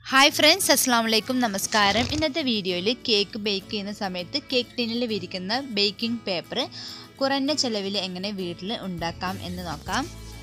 hi friends അസ്സാം വലൈക്കും നമസ്കാരം ഇന്നത്തെ വീഡിയോയിൽ കേക്ക് ബേക്ക് ചെയ്യുന്ന സമയത്ത് കേക്ക് ടിന്നിൽ വിരിക്കുന്ന ബേക്കിംഗ് പേപ്പർ കുറഞ്ഞ ചിലവിൽ എങ്ങനെ വീട്ടിൽ ഉണ്ടാക്കാം എന്ന് നോക്കാം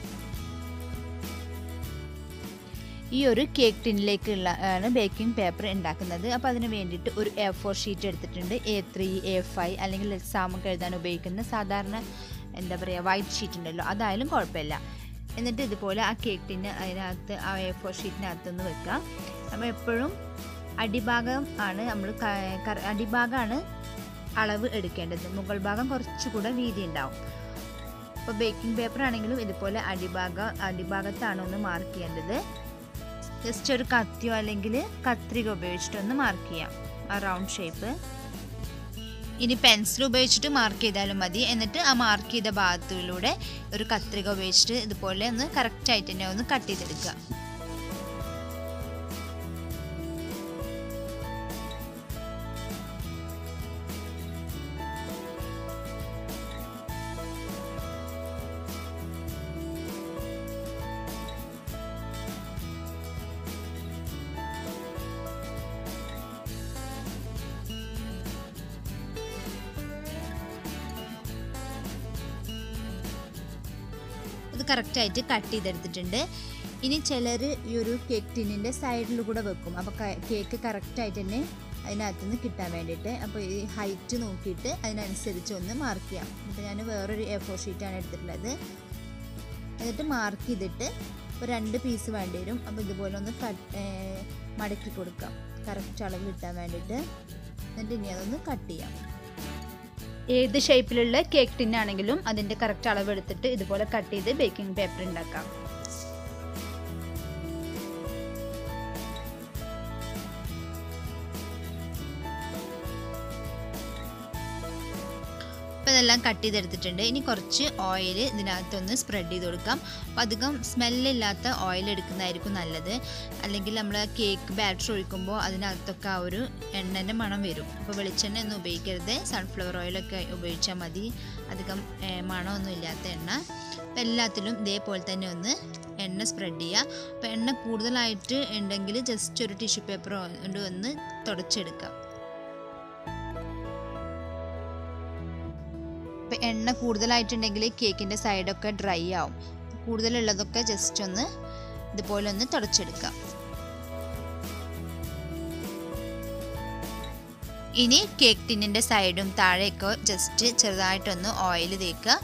ഈ ഒരു കേക്ക് ടിന്നിലേക്കുള്ള ആണ് ബേക്കിംഗ് പേപ്പർ ഉണ്ടാക്കുന്നത് അപ്പോൾ അതിന് വേണ്ടിയിട്ട് ഒരു എ ഫോർ ഷീറ്റ് എടുത്തിട്ടുണ്ട് എ ത്രീ എ ഫൈവ് അല്ലെങ്കിൽ എക്സാമൊക്കെ എഴുതാൻ ഉപയോഗിക്കുന്ന സാധാരണ എന്താ പറയുക വൈറ്റ് ഷീറ്റ് ഉണ്ടല്ലോ അതായാലും കുഴപ്പമില്ല എന്നിട്ട് ഇതുപോലെ ആ കേക്ക് ടിന്ന് അതിനകത്ത് ആ എ ഫോർ ഷീറ്റിനകത്ത് നിന്ന് വെക്കുക അപ്പോൾ എപ്പോഴും അടിഭാഗം ആണ് നമ്മൾ അടിഭാഗമാണ് അളവ് എടുക്കേണ്ടത് മുകൾ ഭാഗം കുറച്ചുകൂടെ വീതി ഉണ്ടാവും അപ്പോൾ ബേക്കിംഗ് പേപ്പർ ആണെങ്കിലും ഇതുപോലെ അടിഭാഗം അടിഭാഗത്താണ് ഒന്ന് മാർക്ക് ചെയ്യേണ്ടത് ജസ്റ്റ് ഒരു കത്തിയോ അല്ലെങ്കിൽ കത്രിക ഉപയോഗിച്ചിട്ടൊന്ന് മാർക്ക് ചെയ്യാം ആ റൗണ്ട് ഷേപ്പ് ഇനി പെൻസിൽ ഉപയോഗിച്ചിട്ട് മാർക്ക് ചെയ്താലും മതി എന്നിട്ട് ആ മാർക്ക് ചെയ്ത ഭാഗത്തിലൂടെ ഒരു കത്രിക ഉപയോഗിച്ചിട്ട് ഇതുപോലെ ഒന്ന് കറക്റ്റായിട്ട് തന്നെ ഒന്ന് കട്ട് ചെയ്തെടുക്കുക ഇത് കറക്റ്റായിട്ട് കട്ട് ചെയ്തെടുത്തിട്ടുണ്ട് ഇനി ചിലർ ഈ ഒരു കേക്ക് ടിന്നിൻ്റെ സൈഡിൽ കൂടെ വെക്കും അപ്പോൾ കേക്ക് കറക്റ്റായിട്ട് തന്നെ അതിനകത്തുനിന്ന് കിട്ടാൻ വേണ്ടിയിട്ട് അപ്പോൾ ഈ ഹൈറ്റ് നോക്കിയിട്ട് അതിനനുസരിച്ച് ഒന്ന് മാർക്ക് ചെയ്യാം അപ്പോൾ ഞാൻ വേറൊരു എ ഫോർ ഷീറ്റാണ് എടുത്തിട്ടുള്ളത് എന്നിട്ട് മാർക്ക് ചെയ്തിട്ട് ഇപ്പോൾ രണ്ട് പീസ് വേണ്ടി വരും അപ്പോൾ ഇതുപോലെ ഒന്ന് കട്ട് മടക്കി കൊടുക്കാം കറക്റ്റ് അളവ് കിട്ടാൻ വേണ്ടിയിട്ട് എന്നിട്ട് ഇനി അതൊന്ന് കട്ട് ചെയ്യാം ഏത് ഷേപ്പിലുള്ള കേക്ക് ടിന്നാണെങ്കിലും അതിൻ്റെ കറക്റ്റ് അളവ് എടുത്തിട്ട് ഇതുപോലെ കട്ട് ചെയ്ത് ബേക്കിംഗ് പേപ്പർ ഉണ്ടാക്കാം അപ്പോൾ ഇതെല്ലാം കട്ട് ചെയ്തെടുത്തിട്ടുണ്ട് ഇനി കുറച്ച് ഓയിൽ ഇതിനകത്തൊന്ന് സ്പ്രെഡ് ചെയ്ത് കൊടുക്കാം അപ്പോൾ അധികം സ്മെല്ലില്ലാത്ത ഓയിൽ എടുക്കുന്നതായിരിക്കും നല്ലത് അല്ലെങ്കിൽ നമ്മൾ കേക്ക് ബാറ്റർ ഒഴിക്കുമ്പോൾ അതിനകത്തൊക്കെ ആ ഒരു എണ്ണൻ്റെ മണം വരും അപ്പോൾ വെളിച്ചെണ്ണ ഒന്നും ഉപയോഗിക്കരുത് സൺഫ്ലവർ ഓയിലൊക്കെ ഉപയോഗിച്ചാൽ മതി അധികം മണമൊന്നും ഇല്ലാത്ത എണ്ണ അപ്പോൾ എല്ലാത്തിലും ഇതേപോലെ തന്നെ ഒന്ന് എണ്ണ സ്പ്രെഡ് ചെയ്യുക അപ്പോൾ എണ്ണ കൂടുതലായിട്ട് ഉണ്ടെങ്കിൽ ജസ്റ്റ് ഒരു ടിഷ്യൂ പേപ്പർ കൊണ്ട് ഒന്ന് തുടച്ചെടുക്കാം അപ്പോൾ എണ്ണ കൂടുതലായിട്ടുണ്ടെങ്കിൽ കേക്കിൻ്റെ സൈഡൊക്കെ ഡ്രൈ ആവും കൂടുതലുള്ളതൊക്കെ ജസ്റ്റ് ഒന്ന് ഇതുപോലെ ഒന്ന് തുടച്ചെടുക്കാം ഇനി കേക്ക് ടിന്നിൻ്റെ സൈഡും താഴെയൊക്കെ ജസ്റ്റ് ചെറുതായിട്ടൊന്ന് ഓയിൽ തേക്കുക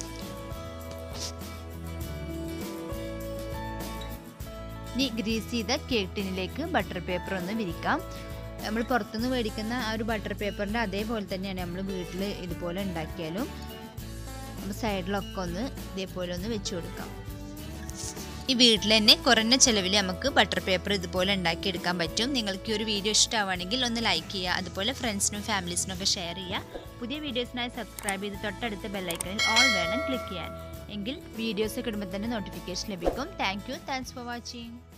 ഇനി ഗ്രീസ് ചെയ്ത കേക്ക് ടിന്നിലേക്ക് ബട്ടർ പേപ്പർ ഒന്ന് വിരിക്കാം നമ്മൾ പുറത്തുനിന്ന് മേടിക്കുന്ന ആ ഒരു ബട്ടർ പേപ്പറിൻ്റെ അതേപോലെ തന്നെയാണ് നമ്മൾ വീട്ടിൽ ഇതുപോലെ ഉണ്ടാക്കിയാലും നമ്മൾ സൈഡിലൊക്കെ ഒന്ന് ഇതേപോലെ ഒന്ന് വെച്ച് കൊടുക്കാം ഈ വീട്ടിൽ തന്നെ കുറഞ്ഞ ചിലവിൽ നമുക്ക് ബട്ടർ പേപ്പർ ഇതുപോലെ ഉണ്ടാക്കിയെടുക്കാൻ പറ്റും നിങ്ങൾക്ക് ഈ ഒരു വീഡിയോ ഇഷ്ടമാണെങ്കിൽ ഒന്ന് ലൈക്ക് ചെയ്യുക അതുപോലെ ഫ്രണ്ട്സിനും ഫാമിലീസിനും ഒക്കെ ഷെയർ ചെയ്യുക പുതിയ വീഡിയോസിനായി സബ്സ്ക്രൈബ് ചെയ്ത് തൊട്ടടുത്ത ബെല്ലൈക്കണിൽ ഓൾ വേണം ക്ലിക്ക് ചെയ്യാൻ എങ്കിൽ വീഡിയോസ് ഒക്കെ ഇടുമ്പോൾ തന്നെ നോട്ടിഫിക്കേഷൻ ലഭിക്കും thank you thanks for watching